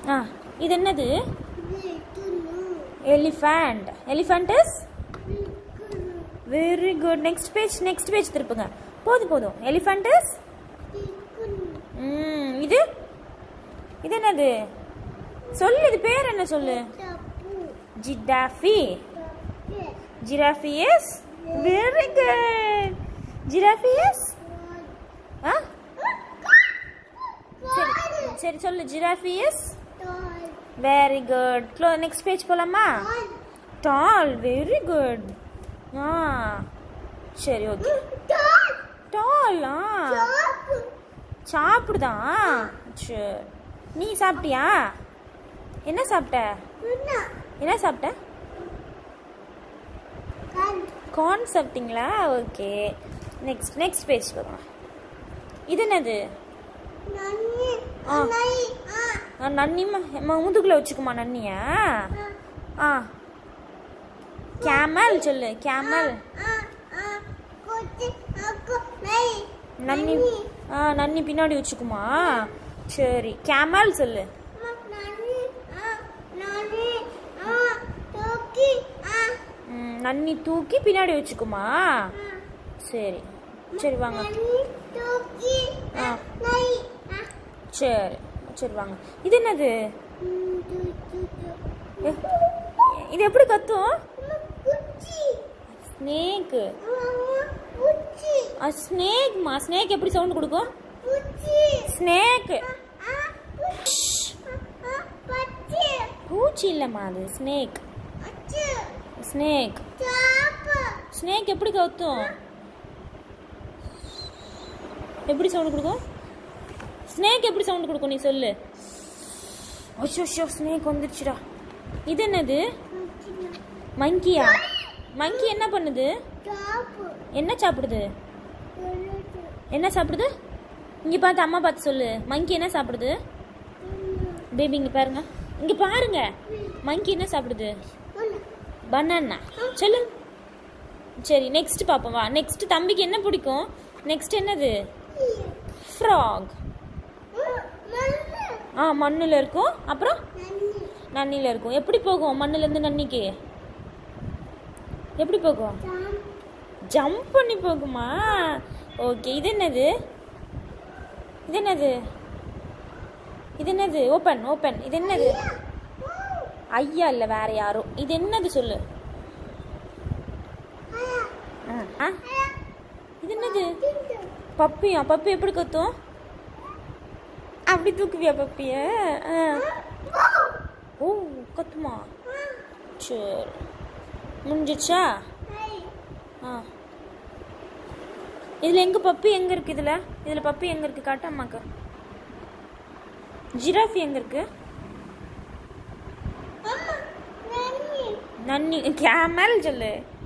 ஆ இது என்னது elephant elephant is very good next page next page திருப்புங்க போதும் போதும் எலிஃபண்ட் இஸ் ம் இது இது என்னது சொல்லு இது பேர் என்ன சொல்லு giraffe giraffe is very good giraffe is ஆ சரி சரி சொல்லு ஜிராஃபி இஸ் வெரி குட் க்ளோ நெக்ஸ்ட் பேஜ் போலாமா டால் வெரி குட் ஆ சரி ஓகே டால் ஆ சாப்பிடுதான் சரி நீ சாப்பிட்டியா என்ன சாப்பிட்ட என்ன சாப்பிட்ட கார்ன் சாப்பிட்டீங்களா ஓகே நெக்ஸ்ட் நெக்ஸ்ட் பேஜ் போகலாம் இது என்னது ஆ. ஆ, நன்னி முதுகுல வச்சுக்குமா நன்னியா ஆ கேமல் சொல்லு கேமல் நன்னி ஆ நன்னி பின்னாடி வச்சுக்குமா சரி கேமல் சொல்லு ம், நன்னி தூக்கி பின்னாடி வச்சுக்குமா சரி சரி வாங்க ஆ. சரி சரி வாங்க இது என்னது எ, இது எப்படி கத்தும் ஸ்னேக்கு ஸ்னேக்மா ஸ்னேக் எப்படி சவுண்ட் கொடுக்கும் ஸ்னேக் பூச்சி இல்லைம்மா அது ஸ்னேக் ஸ்னேக் ஸ்னேக் எப்படி கத்தும் எப்படி சவுண்ட் கொடுக்கும் ஸ்னேக் எப்படி சவுண்ட் கொடுக்கும் நீ சொல்லு அச்சோ அச்சோ ஸ்னேக் வந்துருச்சுடா இது என்னது மங்கியா மங்கி என்ன பண்ணுது என்ன சாப்பிடுது என்ன சாப்பிடுது இங்க பார்த்து அம்மா பார்த்து சொல்லு மங்கி என்ன சாப்பிடுது பேபி இங்க பாருங்க இங்க பாருங்க மங்கி என்ன சாப்பிடுது பனானா சொல்லு சரி நெக்ஸ்ட் பாப்போம் வா நெக்ஸ்ட் தம்பிக்கு என்ன பிடிக்கும் நெக்ஸ்ட் என்னது ஃப்ராக் ஆ மண்ணில் இருக்கும் அப்புறம் நன்னியில் இருக்கும் எப்படி போகும் மண்ணுலேருந்து நன்னிக்கு எப்படி போகும் ஜம்ப் பண்ணி போகுமா ஓகே இது என்னது இது என்னது இது என்னது ஓப்பன் ஓப்பன் இது என்னது ஐயா இல்லை வேற யாரோ இது என்னது சொல்லு ஆ, ஆ இது என்னது பப்பியா பப்பி எப்படி கத்தும் அப்படி தூக்குவியா பப்பிய ஆ. ஓ கத்துமா சரி முடிஞ்சிச்சா ஆ இதுல எங்க பப்பி எங்க இருக்கு இதுல இதுல பப்பி எங்க இருக்கு காட்டு அம்மாக்கு ஜிராஃபி எங்க இருக்கு நன்னி கேமல் சொல்லு